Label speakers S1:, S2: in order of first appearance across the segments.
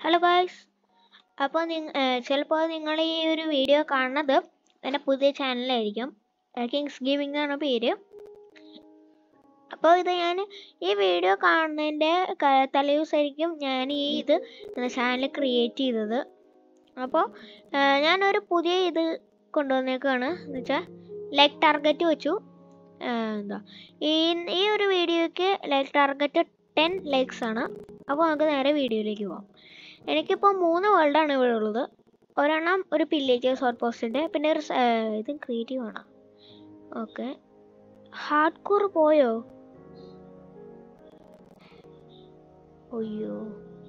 S1: Hello guys അപ്പോൾ നിങ്ങ ചിലപ്പോൾ നിങ്ങൾ ഈ ഒരു വീഡിയോ കാണുന്നത് എൻ്റെ പുതിയ ചാനലായിരിക്കും കിങ്സ് ഗെയിമിംഗ് എന്നാണ് പേര് അപ്പോൾ ഇത് ഞാൻ ഈ വീഡിയോ കാണുന്നതിൻ്റെ തലേദിവസമായിരിക്കും ഞാൻ ഈ ഇത് ചാനൽ ക്രിയേറ്റ് ചെയ്തത് അപ്പോൾ ഞാനൊരു പുതിയ ഇത് കൊണ്ടുവന്നേക്കാണ് എന്ന് വെച്ചാൽ ലൈക്ക് ടാർഗറ്റ് വെച്ചു എന്താ ഈ ഈ ഒരു വീഡിയോയ്ക്ക് ലൈക്ക് ടാർഗറ്റ് ടെൻ ലൈക്സ് ആണ് അപ്പോൾ നമുക്ക് നേരെ വീഡിയോയിലേക്ക് പോകാം എനിക്കിപ്പോൾ മൂന്ന് വേൾഡാണ് ഇവിടെ ഉള്ളത് ഒരെണ്ണം ഒരു പില്ലേജേഴ്സ് ഹോട്ട് പോസ്റ്റിൻ്റെ പിന്നെ ഒരു ഇത് ക്രിയേറ്റീവ് ആണ് ഓക്കെ ഹാർഡ് കോർ പോയോ അയ്യോ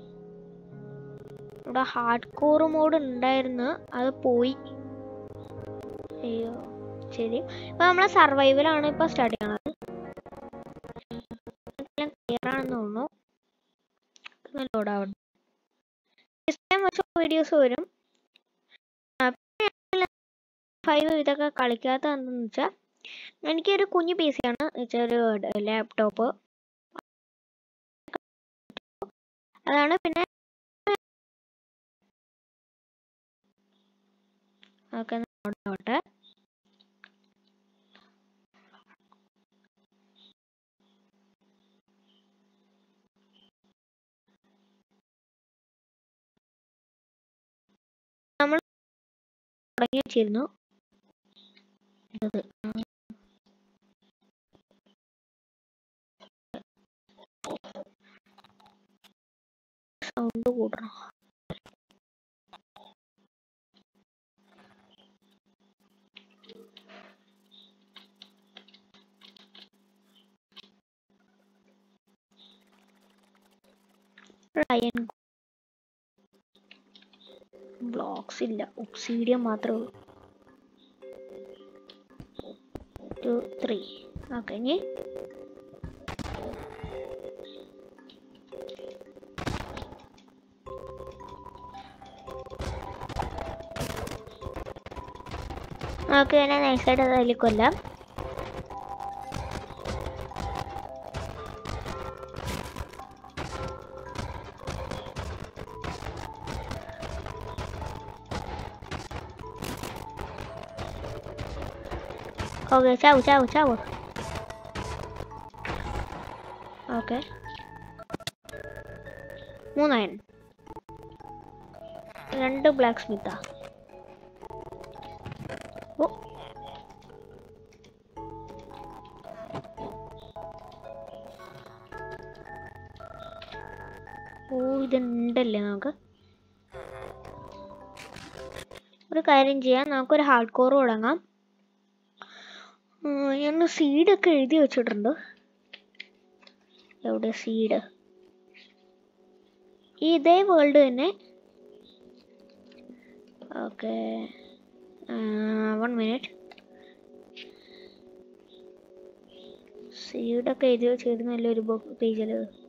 S1: ഇവിടെ ഹാർഡ് കോർ മോഡ് ഉണ്ടായിരുന്നു അത് പോയി അയ്യോ ശരി ഇപ്പൊ നമ്മളെ സർവൈവലാണ് ഇപ്പൊ സ്റ്റാർട്ട് ചെയ്യണത് ക്ലിയർ ആണെന്ന് തോന്നുന്നു ലോഡാവട്ടെ വീഡിയോസ് വരും ഫൈവ് ഇതൊക്കെ കളിക്കാത്ത എന്താന്ന് വെച്ചാൽ എനിക്കൊരു കുഞ്ഞു പി സി ആണ് ഒരു ലാപ്ടോപ്പ് അതാണ് പിന്നെ ഓക്കെ നോട്ടെ നമ്മൾ തുടങ്ങി വെച്ചിരുന്നു സൗണ്ട് കൂട്ടണം അയൺ ബ്ലോക്സ് ഇല്ല ഒക്സീഡിയം മാത്രമേ ഉള്ളൂ ടു ത്രീ ഓക്കെ ഇനി നമുക്ക് തന്നെ നൈസായിട്ട് അതിൽ കൊല്ലാം ഓക്കെ ചാവു ചാവു ചാവു ഓക്കെ മൂന്നായൻ രണ്ട് ബ്ലാക്ക് സ്മിത്താ ഓ ഓ ഇതുണ്ടല്ലേ നമുക്ക് ഒരു കാര്യം ചെയ്യാം നമുക്കൊരു ഹാർഡ് കോർ തുടങ്ങാം ഞാൻ സീഡൊക്കെ എഴുതി വെച്ചിട്ടുണ്ട് എവിടെ സീഡ് ഇതേ വേൾഡ് തന്നെ ഓക്കെ വൺ മിനിറ്റ് സീഡൊക്കെ എഴുതി വെച്ചിരുന്നല്ലോ ഒരു പേജിൽ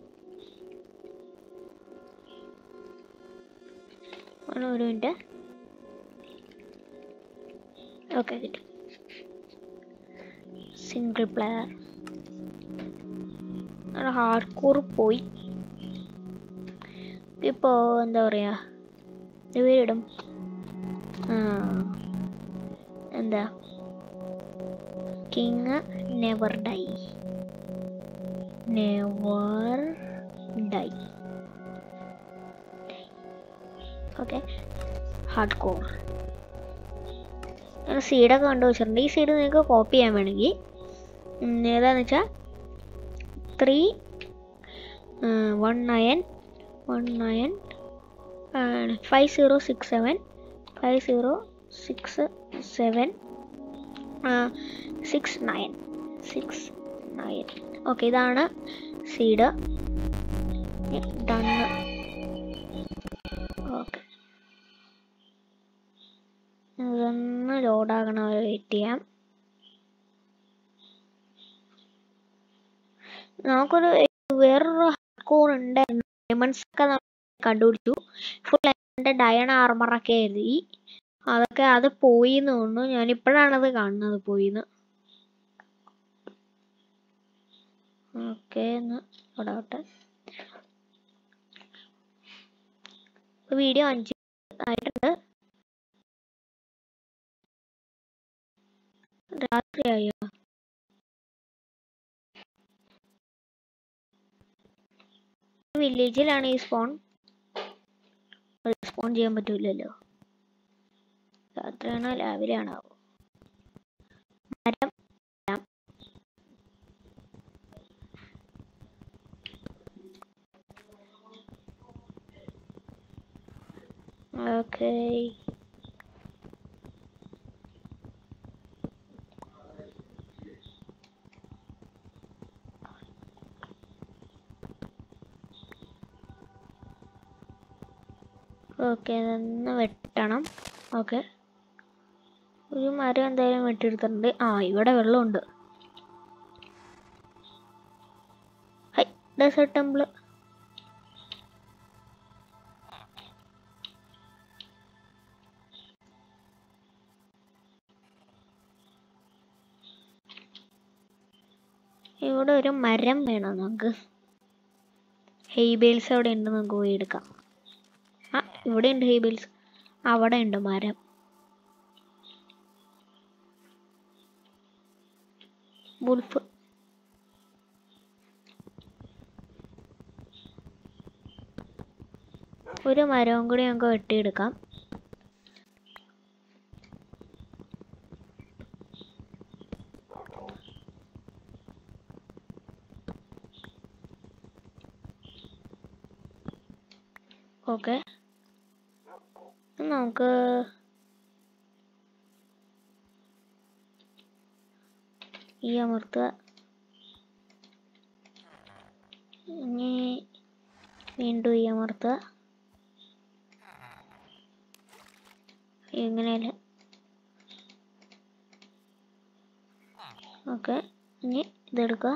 S1: ഒരു മിനിറ്റ് ഓക്കെ കിട്ടും സിംഗിൾ പ്ലെയർ ഹാർഡ് കോർ പോയി ഇപ്പോൾ എന്താ പറയുക പേരിടും എന്താ king never die never die okay hardcore സീഡൊക്കെ കണ്ടു വെച്ചിട്ടുണ്ട് ഈ സീഡ് നിങ്ങൾക്ക് കോപ്പി ചെയ്യാൻ വേണമെങ്കിൽ ഏതാന്ന് വെച്ചാൽ three one nine one nine five zero six seven five zero six seven six nine six nine okay ഇതാണ് സീഡ് ഡണ്ണ് ഓക്കെ ഇതൊന്ന് ലോഡാകണ വെയിറ്റ് ചെയ്യാം നമുക്കൊരു വേറൊരു കോർ ഉണ്ടായിരുന്നു ഡയമണ്ട്സ് ഒക്കെ നമ്മൾ കണ്ടുപിടിച്ചു ഫുൾ എൻ്റെ ഡയൺ ആർമറൊക്കെ എഴുതി അതൊക്കെ അത് പോയി എന്ന് തോന്നുന്നു ഞാൻ ഇപ്പോഴാണത് കാണുന്നത് പോയിന്ന് ഓക്കെ എന്ന് ഇവിടെ വീഡിയോ അഞ്ച് ആയിട്ടുണ്ട് രാത്രിയായോ വില്ലേജിലാണ് ഈ സ്പോൺ സ്പോൺ ചെയ്യാൻ പറ്റൂലല്ലോ രാത്രിയാണോ രാവിലെ ആണോ മരം ഓക്കേ ഓക്കെ അതൊന്ന് വെട്ടണം ഓക്കെ ഒരു മരം എന്തായാലും വെട്ടിയെടുത്തിട്ടുണ്ട് ആ ഇവിടെ വെള്ളമുണ്ട് ഹൈ ഡെസേർട്ട് ടെമ്പിള് ഇവിടെ ഒരു മരം വേണം നമുക്ക് ഹെയ്ബേൽസ് അവിടെ ഉണ്ട് നമുക്ക് പോയി എടുക്കാം ആ ഇവിടെ ഉണ്ട് ഹെയ്ബേൽസ് അവിടെ ഉണ്ട് മരം വുൾഫ് ഒരു മരവും കൂടി നമുക്ക് വെട്ടിയെടുക്കാം ഓക്കെ നമുക്ക് ഈ അമർത്തുക ഇനി വീണ്ടും ഈ അമർത്തുക ഇങ്ങനെയല്ല ഓക്കെ ഇനി ഇതെടുക്കുക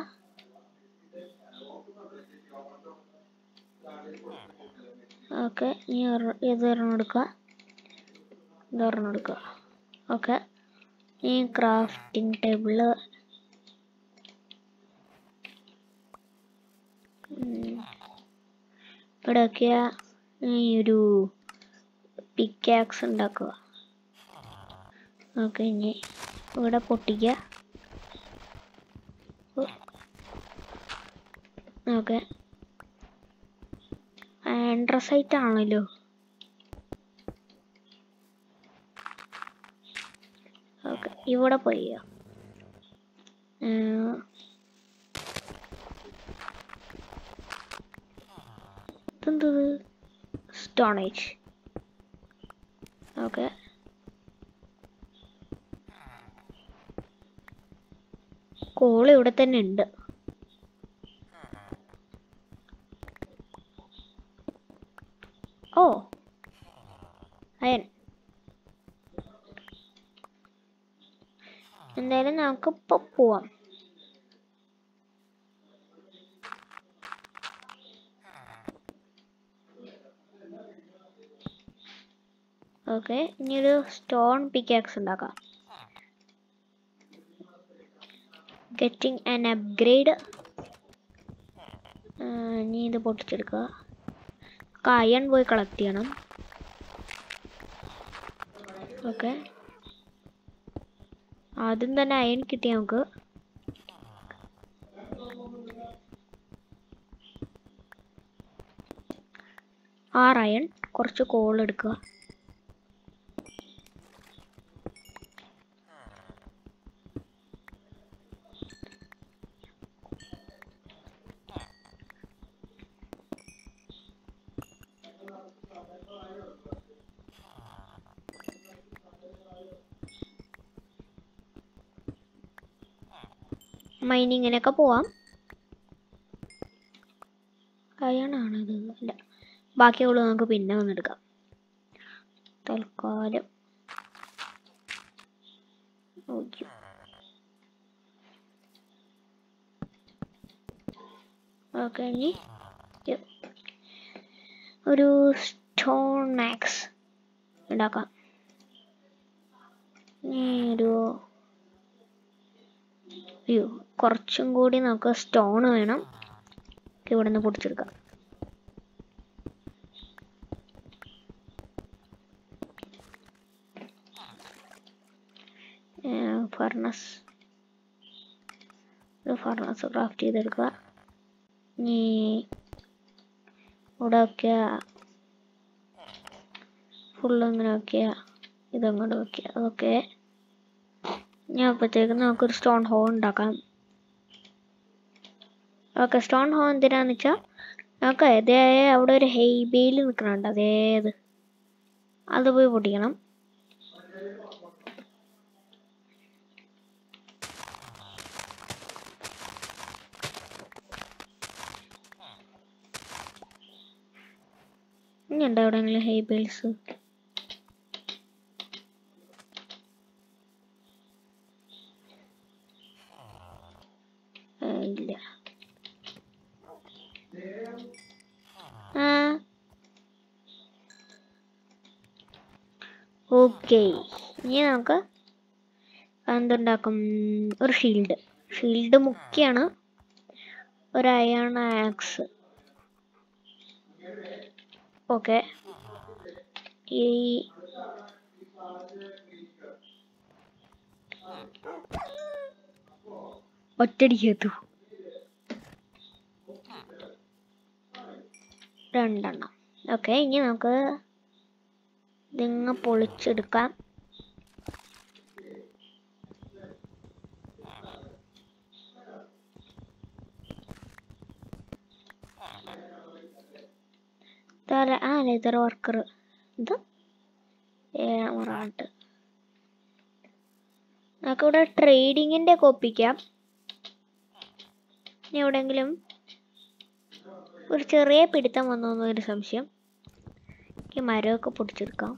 S1: ഓക്കെ ഇനി ഒരെ- ഇത് ഒരെണ്ണം എടുക്കുക ഇത് ഒരെണ്ണം എടുക്കുക ഓക്കെ ഈ ക്രാഫ്റ്റിംഗ് ടേബിള് ഇവിടെ വെക്കുക ഈ ഒരു പിക്കാക്സ് ഉണ്ടാക്കുക ഓക്കെ ഇനി ഇവിടെ പൊട്ടിക്കുക ഓക്കെ ആൻഡ്രസൈറ്റ് ആണല്ലോ ഓക്കെ ഇവിടെ പോയി ഇതെന്തത് സ്റ്റോണേജ് ഓക്കെ കോൾ ഇവിടെ തന്നെ ഉണ്ട് ഓ അയൻ എന്തായാലും നമുക്ക് ഇപ്പൊ പോവാം ഓക്കെ ഇനിയൊരു സ്റ്റോൺ പിക്കാക്സ് ഉണ്ടാക്കാം ഗെറ്റിംഗ് ആൻ അപ്ഗ്രേഡ് ഇനി ഇത് പൊട്ടിച്ചെടുക്കുക അയൺ പോയി കളക്ട് ചെയ്യണം ഓക്കെ ആദ്യം തന്നെ അയൺ കിട്ടി നമുക്ക് ആറ് അയൺ കുറച്ച് കോൾ എടുക്കുക മൈനിങ്ങിനൊക്കെ പോവാം അയണാണിത് അല്ല ബാക്കിയുള്ളത് നമുക്ക് പിന്നെ വന്നെടുക്കാം തൽക്കാലം ഓക്കെ ഓക്കെ ഇനി ഇത് ഒരു സ്റ്റോൺ ആക്സ് ഉണ്ടാക്കാം ഇനി ഒരു അയ്യോ കുറച്ചും കൂടി നമുക്ക് സ്റ്റോൺ വേണം ഇവിടെ നിന്ന് പൊടിച്ചെടുക്കാം ഫർണസ് ഒരു ഫർണസ് ക്രാഫ്റ്റ് ചെയ്തെടുക്കുക ഇനി ഇവിടെ വെക്കുക ഫുള്ള് ഇങ്ങനെ വെക്കുക ഇതങ്ങോട്ട് വെക്കുക അതൊക്കെ ഞാൻ അപ്പോഴത്തേക്ക് നമുക്കൊരു സ്റ്റോൺ ഹോ ഉണ്ടാക്കാം ഓക്കെ സ്റ്റോൺ ഹോ എന്തിനാന്ന് വെച്ചാൽ നമുക്ക് അതേ അവിടെ ഒരു ഹെയ്ബെയിൽ നിൽക്കുന്നുണ്ട് അതേത് അത് പോയി പൊട്ടിക്കണം ഇനി ഉണ്ടോ എവിടെയെങ്കിലും ഹെയ്ബെയിൽസ് ഇല്ല ആ ഓക്കെ ഇനി നമുക്ക് എന്തുണ്ടാക്കും ഒരു ഷീൽഡ് ഷീൽഡ് മുഖ്യാണ് ഒരു അയൺ ആക്സ് ഓക്കെ ഈ ഒറ്റടിക്കത്തു രണ്ടെണ്ണം ഓക്കെ ഇനി നമുക്ക് ഇതിങ്ങ പൊളിച്ചെടുക്കാം തല ആ ലെതർ വർക്കർ ഇത് ഏഴാമറാട്ട് നമുക്കിവിടെ ട്രേഡിങ്ങിൻ്റെ ഒക്കെ ഒപ്പിക്കാം ഇനി എവിടെയെങ്കിലും ഒരു ചെറിയ പിടുത്തം വന്നു എന്നൊരു സംശയം ഈ മരമൊക്കെ പൊടിച്ചെടുക്കാം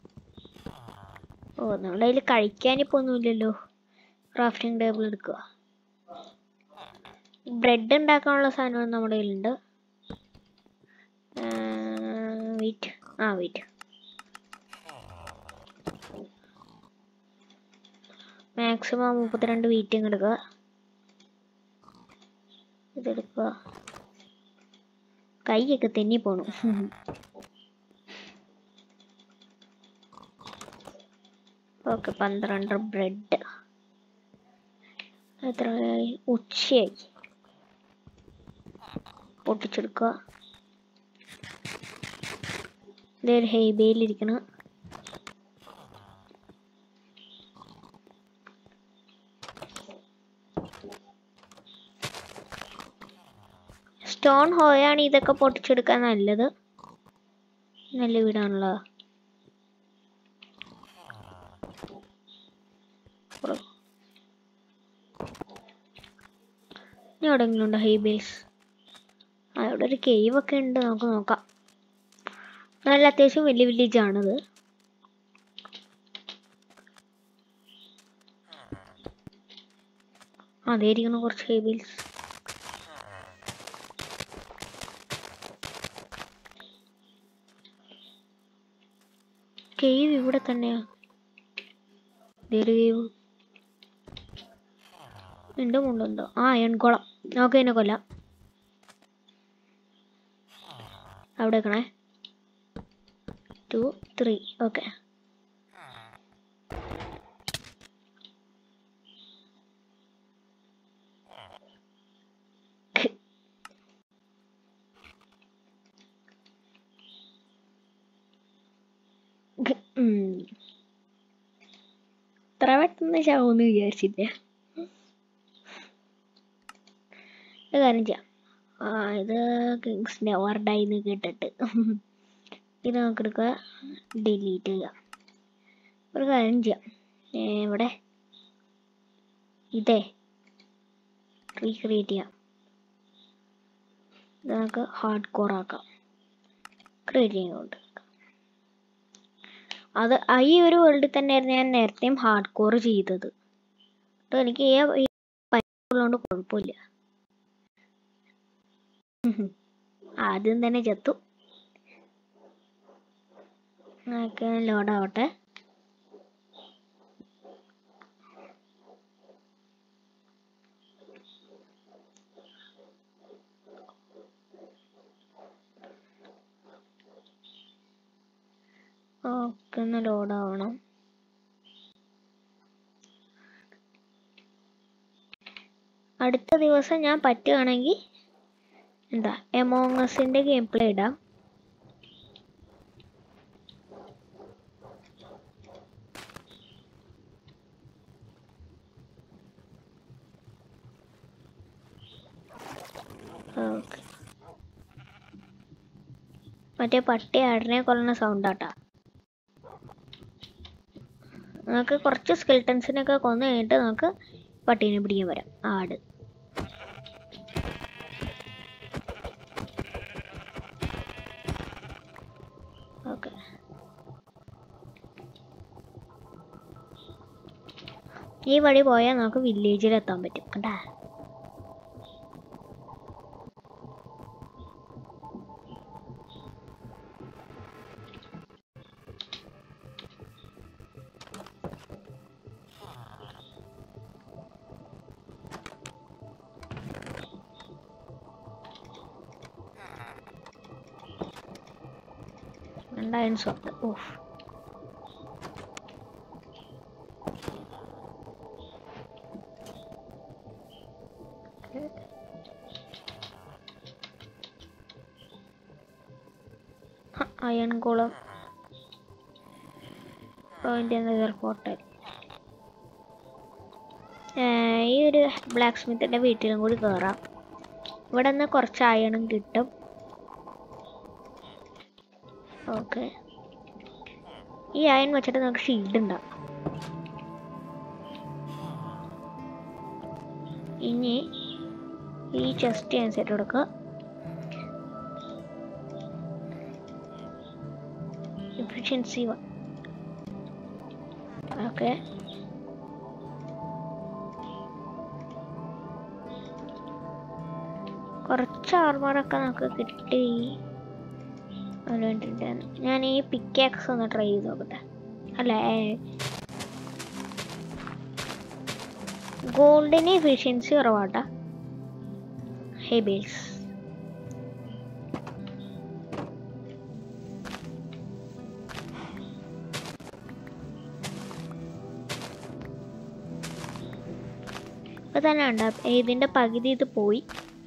S1: ഓ നമ്മുടെ കയ്യിൽ കഴിക്കാനിപ്പോൾ ഒന്നുമില്ലല്ലോ ക്രാഫ്റ്റിംഗ് ടേബിൾ എടുക്കുക ബ്രെഡ് ഉണ്ടാക്കാനുള്ള സാധനങ്ങൾ നമ്മുടെ കയ്യിലുണ്ട് വെയിറ്റ് ആ വെയിറ്റ് മാക്സിമം മുപ്പത്തിരണ്ട് വീറ്റിങ് എടുക്കുക ഇതെടുക്കുക കൈയൊക്കെ തെന്നി പോണു ഓക്കെ പന്ത്രണ്ട് ബ്രെഡ് എത്രയായി ഉച്ചയായി പൊട്ടിച്ചെടുക്കുക ഇതൊരു ഹെയ്ബേലിരിക്കണം സ്റ്റോൺ ഹോയാണ് ഇതൊക്കെ പൊട്ടിച്ചെടുക്കാൻ നല്ലത് നല്ല വീടാണല്ലോ ഇനി എവിടെയെങ്കിലും ഉണ്ടോ ഹെയ്ബേൽസ് ആ ഇവിടെ ഒരു കേവ് ഒക്കെ ഉണ്ട് നമുക്ക് നോക്കാം നല്ല അത്യാവശ്യം വലിയ വില്ലേജ് ആണിത് അതേ ഇരിക്കണം കുറച്ച് ഹെയ്ബേൽസ് കേവ് ഇവിടെ തന്നെയാ കേവ് എന്റെ മുണ്ടുണ്ടോ ആ എൺകുളം നമുക്ക് എന്നെ കൊല്ലാം അവിടെ വെക്കണേ ടു ത്രീ ഓക്കെ ഇത്ര പെട്ടെന്ന് ചാവൂന്ന് വിചാരിച്ചില്ല ഒരു കാര്യം ചെയ്യാം ആ ഇത് കിങ്സിൻ്റെ അവാർഡായിന്ന് കേട്ടിട്ട് ഇത് നമുക്ക് എടുക്കുക ഡിലീറ്റ് ചെയ്യാം ഒരു കാര്യം ചെയ്യാം ഏ, ഇവിടെ ഇതേ റീക്രിയേറ്റ് ചെയ്യാം ഇത് നമുക്ക് ഹാർഡ് കോർ ആക്കാം ക്രിയേറ്റ് ചെയ്യുന്നുണ്ട് അത് ആ ഈ ഒരു വേൾഡിൽ തന്നെയായിരുന്നു ഞാൻ നേരത്തെയും ഹാർഡ് കോർ ചെയ്തത് അപ്പോൾ എനിക്ക് ഈ ഈ പറ്റുള്ളതുകൊണ്ട് കുഴപ്പമില്ല ഉം. ആദ്യം തന്നെ ചത്തു ഒക്കെ ലോഡാവട്ടെ ഓക്കെ ഒന്ന് ലോഡാവണം അടുത്ത ദിവസം ഞാൻ പറ്റുകയാണെങ്കിൽ എന്താ എമോങ്ങസിൻ്റെ ഗെയിം പ്ലേ ഇടാം ഓക്കെ മറ്റേ പട്ടി ആടിനെ കൊല്ലുന്ന സൗണ്ട് ആട്ടാ നമുക്ക് കുറച്ച് സ്കെൽട്ടൻസിനൊക്കെ കൊന്നു കഴിഞ്ഞിട്ട് നമുക്ക് പട്ടീനെ പിടിക്കാൻ വരാം ആട് ഓക്കെ ഈ വഴി പോയാൽ നമുക്ക് വില്ലേജിൽ എത്താൻ പറ്റും കണ്ടാ രണ്ടായിരം സ്വത്ത് ഓഫ് അയൺ കുളം പോയിന്റ് നഗർ ഹോട്ടൽ ഈ ഒരു ബ്ലാക്ക് സ്മിത്തിൻ്റെ വീട്ടിലും കൂടി കയറാം ഇവിടെ നിന്ന് കുറച്ച് അയണും കിട്ടും ഓക്കെ ഈ അയൺ വെച്ചിട്ട് നമുക്ക് ഷീൽഡ് ഉണ്ടാവും ഇനി ഈ ചെസ്റ്റ് ഞാൻ സെറ്റ് കൊടുക്കുക എഫിഷ്യൻസി വൺ ഓക്കെ കുറച്ച് ആർമറൊക്കെ നമുക്ക് കിട്ടി അതിന് വേണ്ടിയിട്ടാണ് ഞാൻ ഈ പിക്കാക്സ് ഒന്ന് ട്രൈ ചെയ്ത് നോക്കട്ടെ അല്ല ഗോൾഡിന് എഫിഷ്യൻസി കുറവാട്ടാ ഹെബിൽസ് ഇപ്പൊ തന്നെ ഉണ്ട് ഇതിന്റെ പകുതി ഇത് പോയി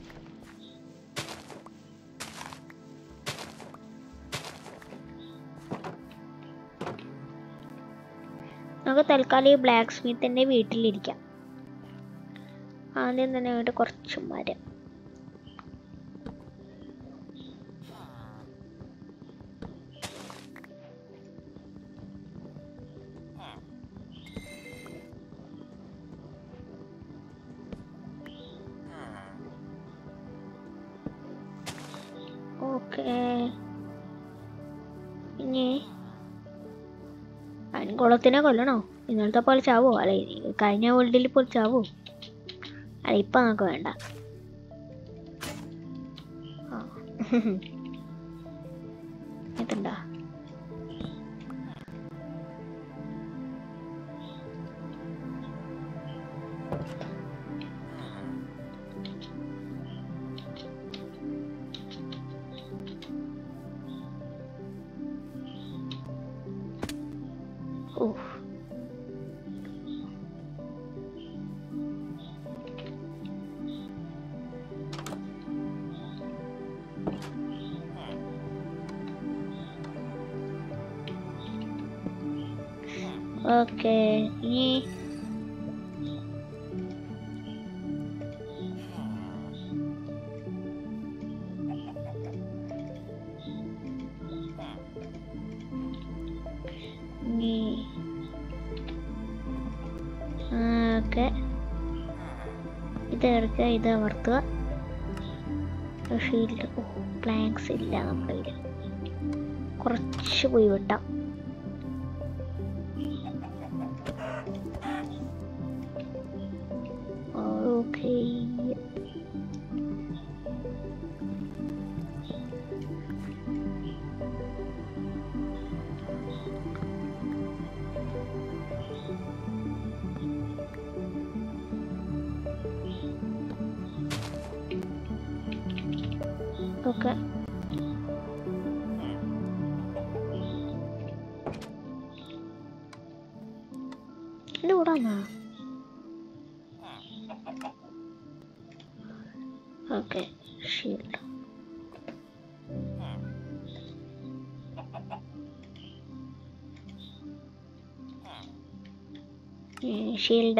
S1: നമുക്ക് തൽക്കാലം ഈ ബ്ലാക്ക് സ്മിത്തിന്റെ വീട്ടിലിരിക്കാം ആദ്യം തന്നെ വേണ്ടി കുറച്ച് മരം ഓക്കെ ഇനി അൻകുളത്തിനെ കൊല്ലണോ ഇന്നലത്തെ പോലെ ചാവോ അല്ലെ കഴിഞ്ഞ വേൾഡിൽ പോലെ ചാവോ അല്ല ഇപ്പൊ നമുക്ക് വേണ്ട ആ. ഇതുണ്ടാ Uf. ഓക്കെ ഇനി ഇനി ഓക്കെ ഇത് എടുക്കുക ഇത് അമർത്തുക ഷീൽഡ് ഓ പ്ലാങ്ക്സ് ഇല്ല നമ്മുടെ കയ്യിൽ കുറച്ച് പോയി വിട്ടാം ഓക്കെ ഓക്കെ ഇത് കൂടാന്നാ ഷീൽഡ് ഷീൽഡ്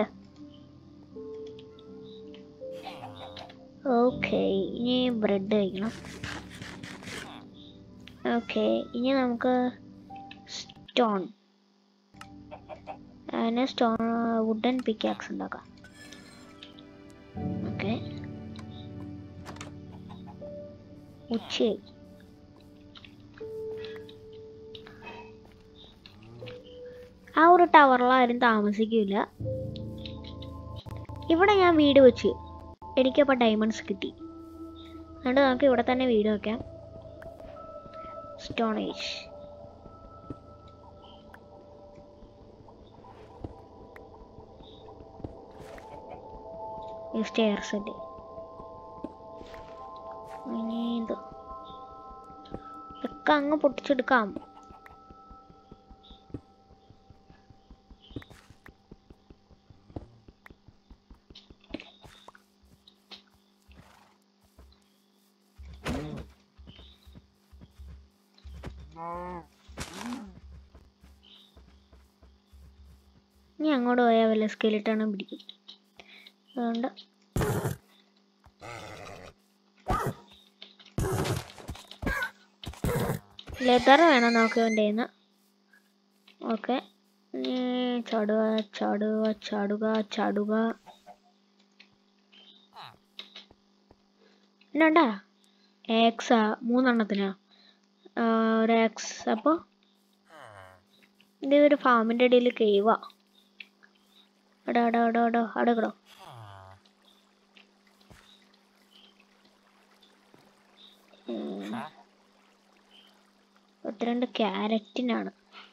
S1: ഓക്കെ ഇനി ബ്രെഡ് കഴിക്കണം ഓക്കെ ഇനി നമുക്ക് സ്റ്റോൺ അതിന് സ്റ്റോൺ വുഡൻ പിക്കാക്സ് ഉണ്ടാക്കാം ഓക്കെ ഉച്ചയായി ആ ഒരു ടവറിൽ ആരും താമസിക്കില്ല ഇവിടെ ഞാൻ വീട് വെച്ച് എനിക്കപ്പോൾ ഡയമണ്ട്സ് കിട്ടി അതുകൊണ്ട് നമുക്ക് ഇവിടെ തന്നെ വീട് വെക്കാം സ്റ്റോൺ ഏജ് സ്റ്റെയർസ് ഉണ്ട് ഇനി ഇത് ഒക്കെ അങ്ങ് പൊട്ടിച്ചെടുക്കാം ഇനി അങ്ങോട്ട് പോയാൽ വല്ല സ്കെലിട്ടാണ് പിടിക്കും അതുകൊണ്ട് ലെതർ വേണം നമുക്ക് വേണ്ടേന്ന് ഓക്കെ ചാടുക ചാടുക ചാടുക ചാടുക എന്നാണ്ടാ എക്സാ മൂന്നെണ്ണത്തിനാ ആ, ഒരു എക്സ് അപ്പോൾ ഇത് ഒരു ഫാമിൻ്റെ ഇടയിൽ കേവാ അടാ അടാ അടാ അടാ അവിടെ കിടോ പത്തിരണ്ട് ക്യാരറ്റിനാണ്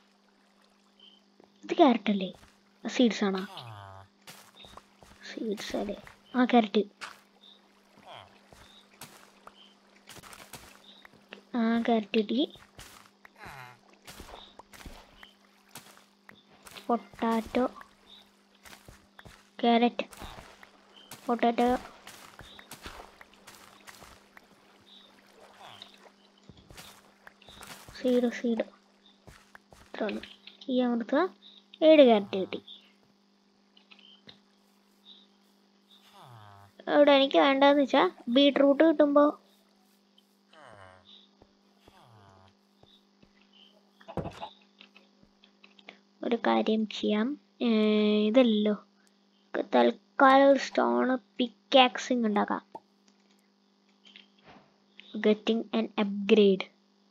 S1: ഇത് ക്യാരറ്റ് അല്ലേ സീഡ്സ് ആണോ സീഡ്സ് അല്ലേ ആ ക്യാരറ്റ് ആ ക്യാരറ്റ് കിട്ടി potato carrot potato seed seed ഇത്ര ഉള്ളു. ഈ അവിടുത്തെ ഏഴ് ക്യാരറ്റ് കിട്ടി ഇവിടെ എനിക്ക് വേണ്ടതെന്ന് വെച്ചാൽ ബീട്രൂട്ട് കിട്ടുമ്പോൾ ഒരു കാര്യം ചെയ്യാം ഏർ ഇതല്ലോ തൽക്കാലം ഒരു സ്റ്റോൺ പിക്കാക്സിങ് ഉണ്ടാക്കാം ഗെറ്റിംഗ് ആൻ അപ്ഗ്രേഡ്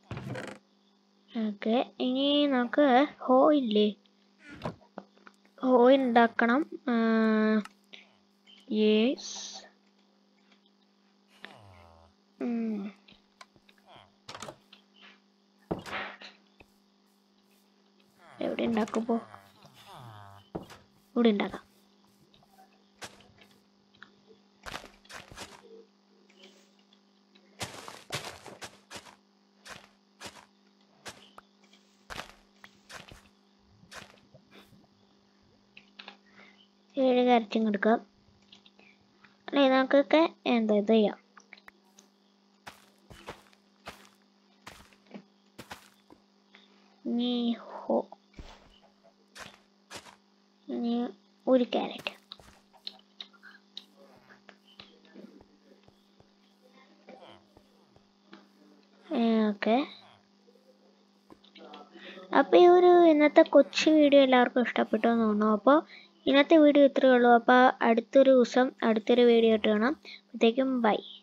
S1: ഓക്കെ ഇനി നമുക്ക് ഹോ ഇല്ലേ ഹോ ഉണ്ടാക്കണം യേസ് എവിടെ ഉണ്ടാക്കുമ്പോ ഇവിടെ ഉണ്ടാക്കാം ഏഴ് കരച്ചും എടുക്കാം അല്ലെ നമുക്കൊക്കെ എന്താ ഇത് ചെയ്യാം ഇനി ഹോ ഇനി ഒരു ക്യാരറ്റ് ഓക്കെ അപ്പോൾ ഈ ഒരു ഇന്നത്തെ കൊച്ചു വീഡിയോ എല്ലാവർക്കും ഇഷ്ടപ്പെട്ടു എന്ന് തോന്നുന്നു അപ്പോൾ ഇന്നത്തെ വീഡിയോ ഇത്രയേ ഉള്ളൂ അപ്പോൾ അടുത്തൊരു ദിവസം അടുത്തൊരു വീഡിയോ ഇട്ട് കാണാം അപ്പോഴത്തേക്കും ബൈ